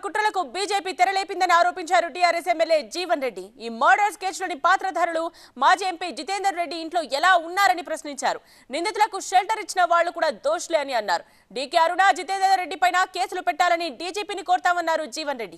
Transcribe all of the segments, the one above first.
కుట్రలకు BJP తెరలేపిందని ఆరోపించారు TRS MLA Jeevan Reddy ఈ murders కేసులోని పాత్రధారులు మాజీ ఎంపీ జితేందర్ రెడ్డి ఇంట్లో ఎలా ఉన్నారని ప్రశ్నించారు నిందితులకు షెల్టర్ ఇచ్చిన వాళ్లు కూడా దోషులే అని అన్నారు డీకే అరుణ జితేందర్ రెడ్డి పైన కేసులు పెట్టాలని డీజీపీని కోరతామన్నారు జీవన్ రెడ్డి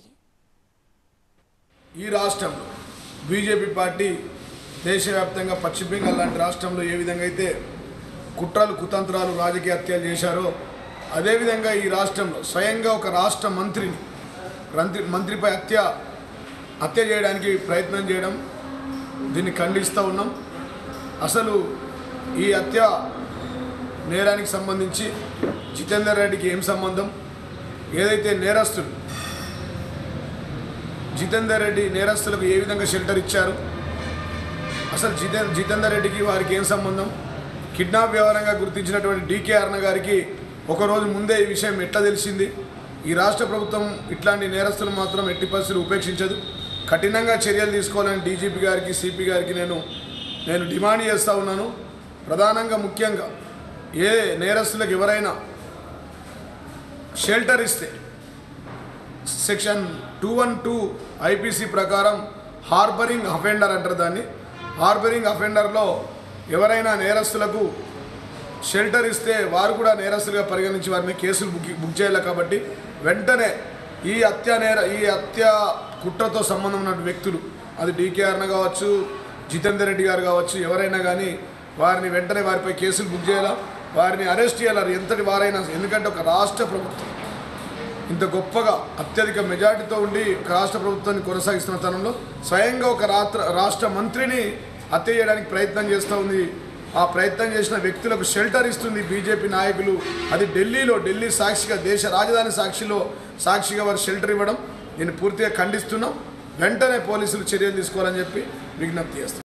ఈ రాష్ట్రంలో బీజేపీ పార్టీ దేశవ్యాప్తంగా పశ్చిమ బెంగాల్ లాంటి రాష్ట్రంలో ఏ విధంగా అయితే కుట్రలు కుతంత్రాలు రాజకీయ హత్యలు చేశారో అదేవిధంగా ఈ రాష్ట్రంలో స్వయంగా ఒక రాష్ట్ర మంత్రిని మంత్రి మంత్రిపై హత్య హత్య చేయడానికి ప్రయత్నం చేయడం దీన్ని ఖండిస్తూ ఉన్నాం అసలు ఈ హత్య నేరానికి సంబంధించి జితేందర్ రెడ్డికి ఏం సంబంధం ఏదైతే నేరస్తులు జితేందర్ రెడ్డి నేరస్తులకు ఏ విధంగా షెల్టర్ ఇచ్చారు అసలు జితే జితేందర్ రెడ్డికి వారికి ఏం సంబంధం కిడ్నాప్ వ్యవహారంగా గుర్తించినటువంటి డీకే అరుణ గారికి ఒకరోజు ముందే ఈ విషయం ఎట్లా తెలిసింది ఈ రాష్ట్ర ప్రభుత్వం ఇట్లాంటి నేరస్తులు మాత్రం ఎట్టి పరిస్థితులు ఉపేక్షించదు కఠినంగా చర్యలు తీసుకోవాలని డీజీపీ గారికి సిపి గారికి నేను నేను డిమాండ్ చేస్తూ ఉన్నాను ప్రధానంగా ముఖ్యంగా ఏ నేరస్తులకు ఎవరైనా షెల్టర్ ఇస్తే section two one two IPC ప్రకారం హార్బరింగ్ అఫెండర్ అంటారు దాన్ని హార్బరింగ్ అఫెండర్లో ఎవరైనా నేరస్తులకు షెల్టర్ ఇస్తే వారు కూడా నేరస్తులుగా పరిగణించి వారిని కేసులు బుక్ బుక్ చేయాలి కాబట్టి వెంటనే ఈ హత్య నేర ఈ హత్య కుట్రతో సంబంధం ఉన్న వ్యక్తులు అది డీకే అర్ణ కావచ్చు జితేందర్ రెడ్డి గారు కావచ్చు ఎవరైనా కానీ వారిని వెంటనే వారిపై కేసులు బుక్ చేయాలా వారిని అరెస్ట్ చేయాలి ఎంతటి వారైనా ఎందుకంటే ఒక రాష్ట్ర ప్రభుత్వం ఇంత గొప్పగా అత్యధిక మెజార్టీతో ఉండి ఒక రాష్ట్ర ప్రభుత్వాన్ని కొనసాగిస్తున్న తరుణంలో స్వయంగా ఒక రాత్ర రాష్ట్ర మంత్రిని హత్య చేయడానికి ప్రయత్నం చేస్తూ ఉంది ఆ ప్రయత్నం చేసిన వ్యక్తులకు షెల్టర్ ఇస్తుంది బీజేపీ నాయకులు అది ఢిల్లీలో ఢిల్లీ సాక్షిగా దేశ రాజధాని సాక్షిలో సాక్షిగా వారు షెల్టర్ ఇవ్వడం నేను పూర్తిగా ఖండిస్తున్నాం వెంటనే పోలీసులు చర్యలు తీసుకోవాలని చెప్పి విజ్ఞప్తి చేస్తున్నాం